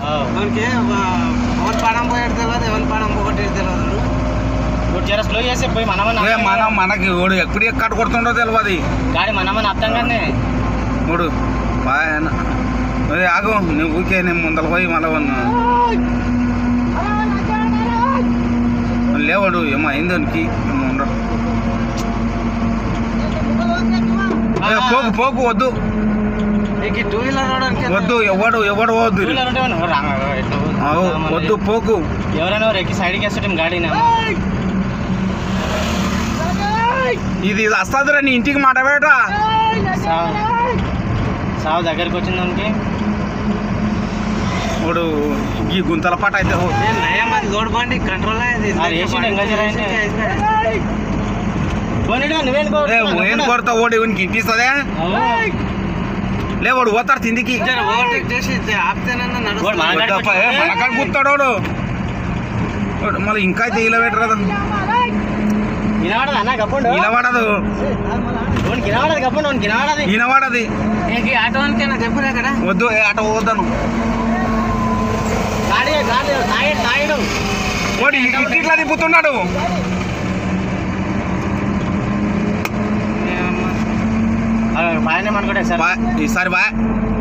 మనకి ఎవరి పడం పోయేది తెలియదు ఎవరి పడం పోగొట్టేది తెలియదు ఇప్పుడు జర స్లో చేసి పోయి మనమని ఏ మనం మనకి ఓడు ఎప్పుడు ఎక్కడ కొడుతుండో తెలియదు గాడి మనమని అర్థం కానీ మూడు బాయన ఒరే ఆగు నువ్వు ఊకే నేను ముందర పోయి మళ్ళీ లేవాడు ఏమో అయింది వానికి ఏమో ఉండడు ఏ, పోకు పోకు వద్దు నీకు టూ వీలర్ రావడానికి వద్దు ఎవడు ఎవడు పోవద్దు టూవీలర్ ఉంటే మనం రా- ఎట్లా పోతుంది? ఆగు, వద్దు పోకు ఎవరైనా ఎవరు ఎక్కి సైడ్కి వేస్తుంటే గాడిని ఇది వస్తుందిరా నీ ఇంటికి మాట బేట సావు సావు దగ్గరికి వచ్చింది దానికి ఇప్పుడు ఈ గుంతల పాట అయితే ఓ. నయం అది లోడ్ బండి కంట్రోల్ అయ్యేది అది వేసిండు ఇంకా జర అయితే. పోనీడా నువ్వేం ఏ ఏం కొడతా ఓడి వానికి ఇంటిస్తుందే లేవాడు పోతాడు తిండికి ఓవర్టేక్ చేసి ఆపితేనన్నా వాడు మన నడుస్తుంది గాడికి వద్దప్ప, ఏ, మనకాడ కూర్తాడు వాడు వాడు మళ్ళీ ఇంకా అయితే ఇలా పెట్టరు కదా వినవాడదు అన్న కప్పండు ఇలా పడదు వాడికి వినవాడదు కప్పండు వాడికి వినవాడది ఈయన పడది నీకు ఆటోనికైనా చెప్పులే కదా వద్దు ఏ, అట పోతాను గాడి గాడి తాయడు తాయడు వాడు ఇటు ఇట్లా తిప్పుతున్నాడు బాగానే అనుకుంటే సార్ బా ఈసారి బా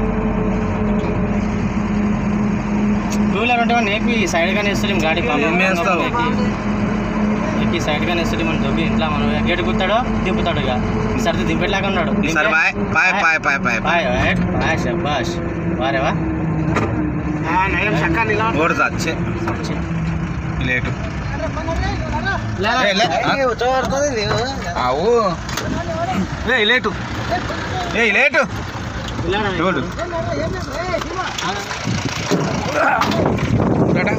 టూ వీలర్ ఉంటే మనం ఏపీ సైడ్ గానే ఇస్తాం గాడి పాపం. ఏం చేస్తావు? ఎక్కి- ఎక్కి సైడ్ గానే ఇస్తాడు మనం దొబ్బి ఇంట్లో మనం గేటు కుత్తాడో దింపుతాడు ఇక ఈసారి దింపేట్లాగా ఉన్నాడు ఈసారి boy boy boy boy boy boy boy boy boy శబాష్ వారేవా నయం చక్క నిలబడి ఓడి చచ్చే లేటు ఏ, లే. అవు ఏ లేటు ఏ లేటు చూడు టాటా.